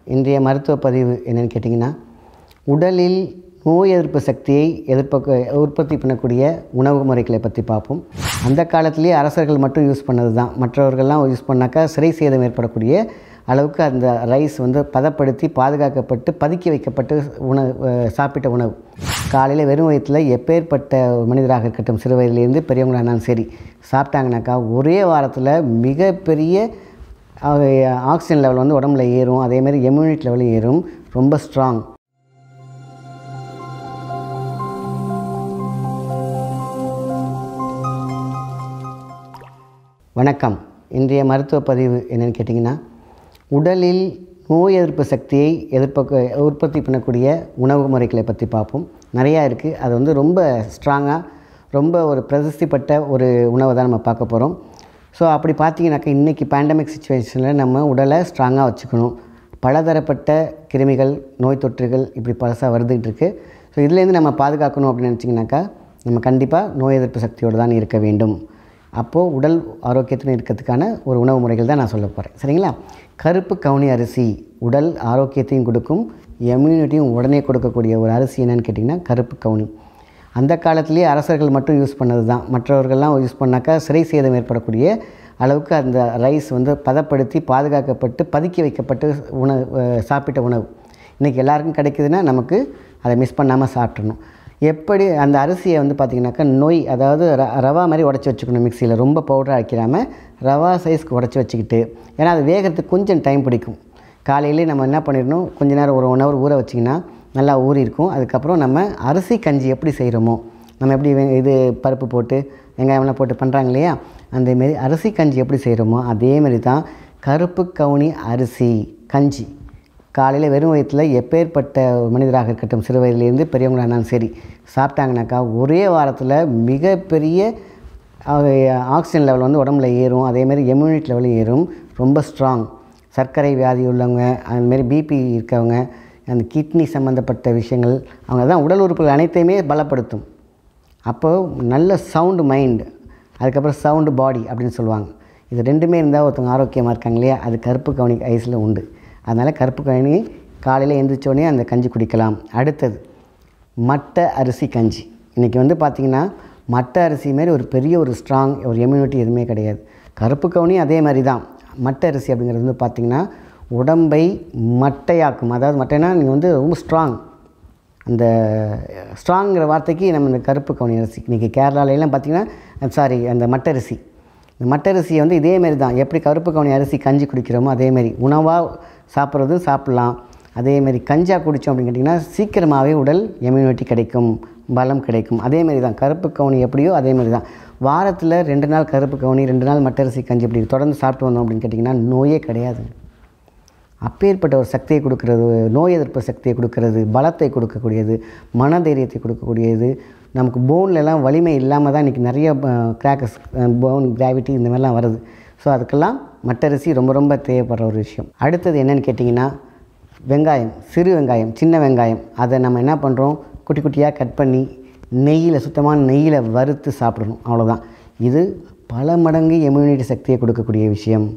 இன்றைய மருத்துவ பதிவு என்னென்னு கேட்டிங்கன்னா உடலில் நோய் எதிர்ப்பு சக்தியை எதிர்ப்ப உற்பத்தி பண்ணக்கூடிய உணவு முறைகளை பற்றி பார்ப்போம் அந்த காலத்திலேயே அரசர்கள் மட்டும் யூஸ் பண்ணது தான் மற்றவர்கள்லாம் யூஸ் பண்ணாக்கா சிறை சேதம் ஏற்படக்கூடிய அளவுக்கு அந்த ரைஸ் வந்து பதப்படுத்தி பாதுகாக்கப்பட்டு பதுக்கி வைக்கப்பட்டு உணவு அஹ், சாப்பிட்ட உணவு காலையில் வெறும் வயிற்றில் எப்பேற்பட்ட மனிதராக இருக்கட்டும் சிறு வயதிலேருந்து பெரியவங்களாக இருந்தாலும் சரி சாப்பிட்டாங்கனாக்கா ஒரே வாரத்தில் மிகப்பெரிய அஹ், ஆக்சிஜன் லெவல் வந்து உடம்புல ஏறும் அதேமாதிரி இம்யூனிட்டி லெவலும் ஏறும் ரொம்ப ஸ்ட்ராங் வணக்கம் இன்றைய மருத்துவ பதிவு என்னென்னு கேட்டிங்கன்னா உடலில் நோய் எதிர்ப்பு சக்தியை எதிர்ப்ப உற்பத்தி பண்ணக்கூடிய உணவு முறைகளை பற்றி பார்ப்போம் நிறையா இருக்குது அது வந்து ரொம்ப ஸ்ட்ராங்காக ரொம்ப ஒரு பிரசித்திப்பட்ட ஒரு உணவை தான் நம்ம பார்க்க போகிறோம் ஸோ அப்படி பார்த்தீங்கன்னாக்கா இன்றைக்கி பேண்டமிக் சுச்சுவேஷனில் நம்ம உடலை ஸ்ட்ராங்காக வச்சுக்கணும் பலதரப்பட்ட கிருமிகள் நோய் தொற்றுகள் இப்படி பழசாக வருதுகிட்டு இருக்குது ஸோ இதுலேருந்து நம்ம பாதுகாக்கணும் அப்படின்னு நினச்சிங்கனாக்கா நம்ம கண்டிப்பாக நோய் எதிர்ப்பு சக்தியோடு தான் இருக்க வேண்டும் அப்போது உடல் ஆரோக்கியத்துடன் இருக்கிறதுக்கான ஒரு உணவு முறைகள் தான் நான் சொல்ல போகிறேன் சரிங்களா கருப்பு கவுனி அரிசி உடல் ஆரோக்கியத்தையும் கொடுக்கும் இம்யூனிட்டியும் உடனே கொடுக்கக்கூடிய ஒரு அரிசி என்னன்னு கேட்டிங்கன்னா கருப்பு கவுனி அந்த காலத்திலேயே அரசர்கள் மட்டும் யூஸ் பண்ணது தான் மற்றவர்கள்லாம் யூஸ் பண்ணாக்கா சிறை சேதம் ஏற்படக்கூடிய அளவுக்கு அந்த ரைஸ் வந்து பதப்படுத்தி பாதுகாக்கப்பட்டு பதுக்கி வைக்கப்பட்டு உணவு அஹ், சாப்பிட்ட உணவு இன்றைக்கி எல்லாருக்கும் கிடைக்குதுன்னா நமக்கு அதை மிஸ் பண்ணாமல் சாப்பிட்றணும் எப்படி அந்த அரிசியை வந்து பார்த்திங்கனாக்கா நொய் அதாவது ர ரவா மாதிரி உடச்சி வச்சுக்கணும் மிக்சியில் ரொம்ப பவுடராக வைக்கிறாமல் ரவா சைஸ்க்கு உடச்சி வச்சுக்கிட்டு ஏன்னா அது வேகிறதுக்கு கொஞ்சம் டைம் பிடிக்கும் காலையிலே நம்ம என்ன பண்ணிடணும் கொஞ்ச நேரம் ஒரு ஒன் ஹவர் ஊற வச்சிங்கன்னா நல்லா ஊறி இருக்கும் அதுக்கப்புறம் நம்ம அரிசி கஞ்சி எப்படி செய்கிறோமோ நம்ம எப்படி வே- இது பருப்பு போட்டு வெங்காயம்லாம் போட்டு பண்ணுறாங்க இல்லையா அந்தமாரி அரிசி கஞ்சி எப்படி செய்கிறோமோ அதேமாரி தான் கருப்பு கவுனி அரிசி கஞ்சி காலையில் வெறும் வயிற்றில் எப்பேற்பட்ட ஒரு மனிதராக இருக்கட்டும் சிறு வயதிலேருந்து பெரியவங்களாக இருந்தாலும் சரி சாப்பிட்டாங்கனாக்கா ஒரே வாரத்தில் மிகப்பெரிய அஹ், ஆக்சிஜன் லெவல் வந்து உடம்புல ஏறும் அதேமாதிரி இம்யூனிட்டி லெவலும் ஏறும் ரொம்ப ஸ்ட்ராங் சர்க்கரை வியாதி உள்ளவங்க அதுமாரி பிபி இருக்கவங்க அந்த கிட்னி சம்மந்தப்பட்ட விஷயங்கள் அவங்க தான் உடல் உறுப்புகள் அனைத்தையுமே பலப்படுத்தும் அப்போது நல்ல சவுண்டு மைண்ட் அதுக்கப்புறம் சவுண்டு பாடி அப்படின்னு சொல்லுவாங்க இது ரெண்டுமே இருந்தால் ஒருத்தவங்க ஆரோக்கியமாக இருக்காங்க இல்லையா அது கருப்பு கவனி ஐஸில் உண்டு அதனால் கருப்பு கவனி காலையில் எழுந்திரிச்சோடனே அந்த கஞ்சி குடிக்கலாம் அடுத்தது மட்டை அரிசி கஞ்சி இன்றைக்கி வந்து பார்த்திங்கன்னா மட்டை அரிசி மாதிரி ஒரு பெரிய ஒரு ஸ்ட்ராங் ஒரு இம்யூனிட்டி எதுவுமே கிடையாது கருப்பு கவுனி அதே மாதிரி தான் மட்டை அரிசி அப்படிங்கிறது வந்து பார்த்திங்கன்னா உடம்பை மட்டையாக்கும் அதாவது மட்டைனா நீங்கள் வந்து ரொம்ப ஸ்ட்ராங் அந்த ஸ்ட்ராங்கிற வார்த்தைக்கு நம்ம இந்த கருப்பு கவுனி அரிசி இன்றைக்கி கேரளாலெலாம் பார்த்திங்கன்னா சாரி அந்த மட்டரிசி இந்த மட்டரிசியை வந்து இதேமாரி தான் எப்படி கருப்பு கவுனி அரிசி கஞ்சி குடிக்கிறோமோ அதேமாரி உணவாக சாப்பிட்றதும் சாப்பிட்லாம் அதேமாரி கஞ்சா குடித்தோம் அப்படின்னு கேட்டிங்கன்னா சீக்கிரமாகவே உடல் இம்யூனிட்டி கிடைக்கும் பலம் கிடைக்கும் அதேமாரி தான் கருப்பு கவுனி எப்படியோ அதேமாரி தான் வாரத்தில் ரெண்டு நாள் கருப்பு கவுனி ரெண்டு நாள் மட்டரிசி கஞ்சி இப்படி தொடர்ந்து சாப்பிட்டு வந்தோம் அப்படின்னு கேட்டிங்கன்னா நோயே கிடையாது அப்பேற்பட்ட ஒரு சக்தியை கொடுக்கறது நோய் எதிர்ப்பு சக்தியை கொடுக்கறது பலத்தை கொடுக்கக்கூடியது மனதைரியத்தை கொடுக்கக்கூடியது நமக்கு போன்லலாம் வலிமை இல்லாமல் தான் இன்றைக்கி நிறைய கிராக்கஸ் போன் கிராவிட்டி இந்த மாதிரிலாம் வருது ஸோ அதுக்கெல்லாம் மட்டரிசி ரொம்ப ரொம்ப தேவைப்படுற ஒரு விஷயம் அடுத்தது என்னன்னு கேட்டிங்கன்னா வெங்காயம் சிறு வெங்காயம் சின்ன வெங்காயம் அதை நம்ம என்ன பண்ணுறோம் குட்டி குட்டியாக கட் பண்ணி நெய்யில் சுத்தமான நெய்யில் வறுத்து சாப்பிடணும் அவ்வளோதான் இது பல மடங்கு இம்யூனிட்டி சக்தியை கொடுக்கக்கூடிய விஷயம்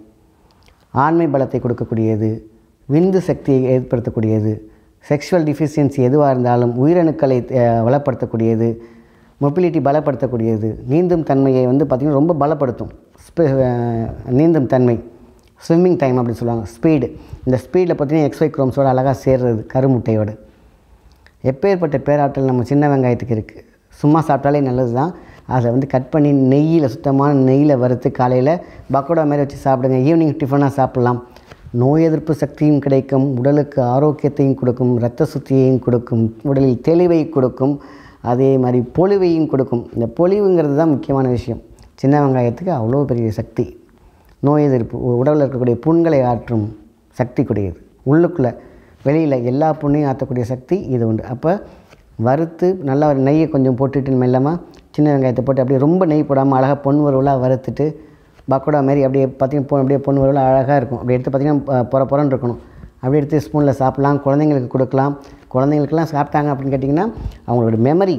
ஆண்மை பலத்தை கொடுக்கக்கூடியது விந்து சக்தியை ஏற்படுத்தக்கூடியது செக்ஷுவல் டிஃபிஷியன்சி எதுவாக இருந்தாலும் உயிரணுக்களை அஹ், வளப்படுத்தக்கூடியது மொபிலிட்டி பலப்படுத்தக்கூடியது நீந்தும் தன்மையை வந்து பார்த்திங்கன்னா ரொம்ப பலப்படுத்தும் ஸ்பி- அஹ், நீந்தும் தன்மை ஸ்விம்மிங் டைம் அப்படின்னு சொல்லுவாங்க ஸ்பீடு இந்த ஸ்பீடில் பார்த்தீங்கன்னா எக்ஸ்ஒய் குரோம்ஸோட அழகாக சேர்றது கருமுட்டையோடு எப்பேற்பட்ட பேராற்றல் நம்ம சின்ன வெங்காயத்துக்கு இருக்குது சும்மா சாப்பிட்டாலே நல்லது தான் அதை வந்து கட் பண்ணி நெய்யில் சுத்தமான நெய்யில் வறுத்து காலையில் பக்கோடா மாதிரி வச்சு சாப்பிடுங்க ஈவினிங் டிஃபனாக சாப்பிட்லாம் நோய் எதிர்ப்பு சக்தியும் கிடைக்கும் உடலுக்கு ஆரோக்கியத்தையும் கொடுக்கும் இரத்த சுத்தியையும் கொடுக்கும் உடலில் தெளிவை கொடுக்கும் அதே மாதிரி பொலிவையும் கொடுக்கும் இந்த பொலிவுங்கிறது தான் முக்கியமான விஷயம் சின்ன வெங்காயத்துக்கு அவ்வளோ பெரிய சக்தி நோய் எதிர்ப்பு உடலில் இருக்கக்கூடிய புண்களை ஆற்றும் சக்தி கூடியது உள்ளுக்குள்ளே வெளியில் எல்லா புண்ணையும் ஆற்றக்கூடிய சக்தி இது உண்டு அப்போ வறுத்து நல்லா ஒரு நெய்யை கொஞ்சம் போட்டுட்டு மெல்லமாக சின்ன வெங்காயத்தை போட்டு அப்படியே ரொம்ப நெய் போடாமல் அழகாக பொன் வறுவலாக வறுத்துட்டு பக்கோடா மாதிரி அப்படியே பார்த்தீங்கன்னா பொ- அப்படியே பொன் வறுவலாக அழகாக இருக்கும் அப்படி எடுத்து பார்த்தீங்கன்னா பொற பொறன்னு இருக்கணும் அப்படி எடுத்து ஸ்பூனில் சாப்பிட்லாம் குழந்தைங்களுக்கு கொடுக்கலாம் குழந்தைங்களுக்கெல்லாம் சாப்பிட்டாங்க அப்படின்னு கேட்டிங்கன்னா அவங்களோட மெமரி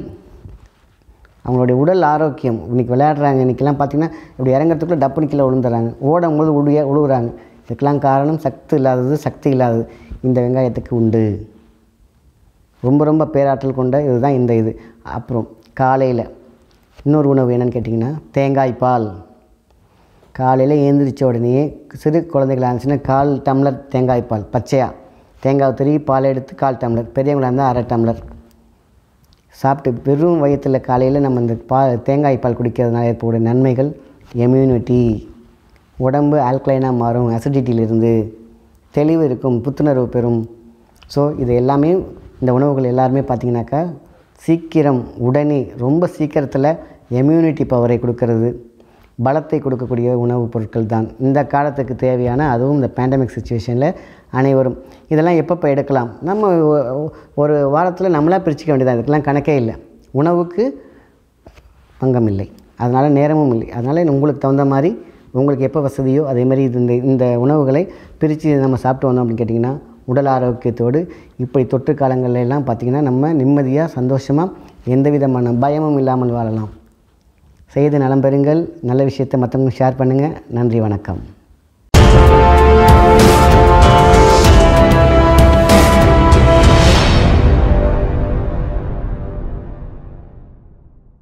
அவங்களுடைய உடல் ஆரோக்கியம் இன்றைக்கி விளையாடுறாங்க இன்றைக்கெல்லாம் பார்த்தீங்கன்னா இப்படி இறங்குறதுக்குள்ளே டப்புனு கீழே விழுந்துறாங்க ஓடும்போது உடைய உழுவுறாங்க இதுக்கெல்லாம் காரணம் சக்தி இல்லாதது சக்தி இல்லாதது இந்த வெங்காயத்துக்கு உண்டு ரொம்ப ரொம்ப பேராற்றல் கொண்ட இதுதான் இந்த இது அப்புறம் காலையில் இன்னொரு உணவு என்னன்னு கேட்டிங்கன்னா தேங்காய் பால் காலையில் எழுந்திரிச்ச உடனேயே சிறு குழந்தைகளாக இருந்துச்சுன்னா கால் டம்ளர் தேங்காய் பால் பச்சையாக தேங்காய் துருவி பால் எடுத்து கால் டம்ளர் பெரியவங்களாக இருந்தால் அரை டம்ளர் சாப்பிட்டு வெறும் வயிற்றில் காலையில் நம்ம இந்த பா தேங்காய் பால் குடிக்கிறதுனால ஏற்படக்கூடிய நன்மைகள் இம்யூனிட்டி உடம்பு ஆல்கலைனாக மாறும் அசிடிட்டியிலிருந்து தெளிவு இருக்கும் புத்துணர்வு பெறும் ஸோ இது எல்லாமே இந்த உணவுகள் எல்லாருமே பார்த்திங்கனாக்கா சீக்கிரம் உடனே ரொம்ப சீக்கிரத்தில் இம்யூனிட்டி பவரை கொடுக்கறது பலத்தை கொடுக்கக்கூடிய உணவுப் பொருட்கள் தான் இந்த காலத்துக்கு தேவையான அதுவும் இந்த பேண்டமிக் சுச்சுவேஷனில் அனைவரும் இதெல்லாம் எப்பப்போ எடுக்கலாம் நம்ம ஒ- ஒ- ஒரு வாரத்தில் நம்மளாக பிரிச்சுக்க வேண்டியதாக இதுக்கெல்லாம் கணக்கே இல்லை உணவுக்கு பங்கம் இல்லை அதனால் நேரமும் இல்லை அதனால் உங்களுக்கு தகுந்த மாதிரி உங்களுக்கு எப்போ வசதியோ அதே மாதிரி இது இந்த இந்த உணவுகளை பிரித்து நம்ம சாப்பிட்டு வந்தோம் அப்படின்னு கேட்டிங்கன்னா உடல் ஆரோக்கியத்தோடு இப்படி தொற்று காலங்கள்ல எல்லாம் பார்த்திங்கன்னா நம்ம நிம்மதியாக சந்தோஷமாக எந்த விதமான பயமும் இல்லாமல் வாழலாம் செய்து நலம் பெறுங்கள் நல்ல விஷயத்தை மற்றவங்களுக்கு ஷேர் பண்ணுங்கள் நன்றி வணக்கம்